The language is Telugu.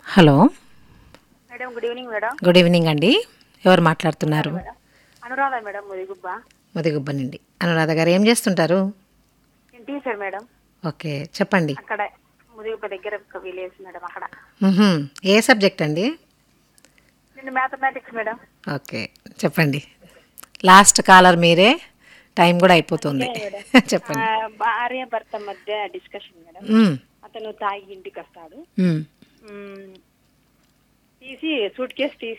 Hello madam good evening madam good evening అండి ఎవరు మాట్లాడుతున్నారు అనురాధ మేడం ముదిగుబ్బ ముదిగుబ్బ నుండి అనురాధ గారు ఏం చేస్తుంటారు నేను టీచర్ మేడం ఓకే చెప్పండి అక్కడ ముదిగుబ్బ దగ్గర ఒక విలేజ్ మేడం అక్కడ మ్హూ. ఏ సబ్జెక్ట్ అండి నేను మ్యాథమెటిక్స్ మేడం ఓకే చెప్పండి లాస్ట్ కాలర్ మీరే టైం కూడా అయిపోతుంది చెప్పండి ఆ, భార్య భర్త మధ్య డిస్కషన్ మేడం మ్, అతను తాగి ఇంటికి వస్తాడు మ్, మ్మ్. తీసి సూట్ కేసు తీసి